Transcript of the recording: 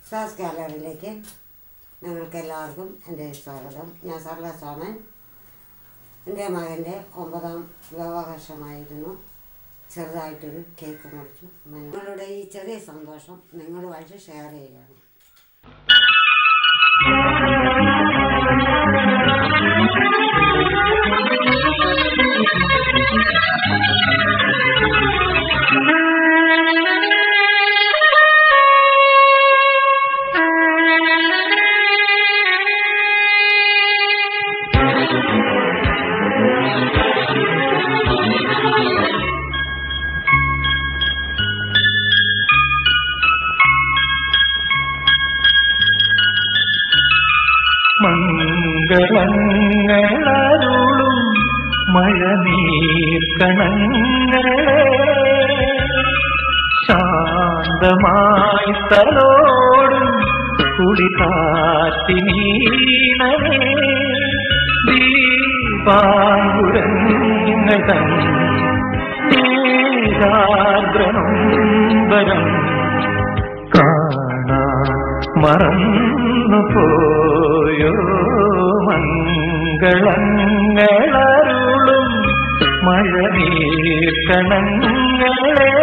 സാസ് ഗാലറിയിലേക്ക് നിങ്ങൾക്ക് എല്ലാവർക്കും എൻ്റെ സ്വാഗതം ഞാൻ സർല സോമൻ എൻ്റെ മകൻ്റെ ഒമ്പതാം വിവാഹവർഷമായിരുന്നു ചെറുതായിട്ടൊരു കേക്ക് മുറിച്ചു നിങ്ങളുടെ ഈ ചെറിയ സന്തോഷം നിങ്ങളുമായിട്ട് ഷെയർ ചെയ്യുകയാണ് മംഗളങ്ങളരുളും മഴനീർക്കണങ്ങളെ ശാന്തമായി തലോടും കുളികാറ്റിനീണമേ ദീപാങ്കുരങ്ങൾ തൻ ഏകാഗ്രനൊമ്പരം കാണാൻ മറന്നു പോയോ മംഗളങ്ങളരുളും മഴനീർക്കണങ്ങളെ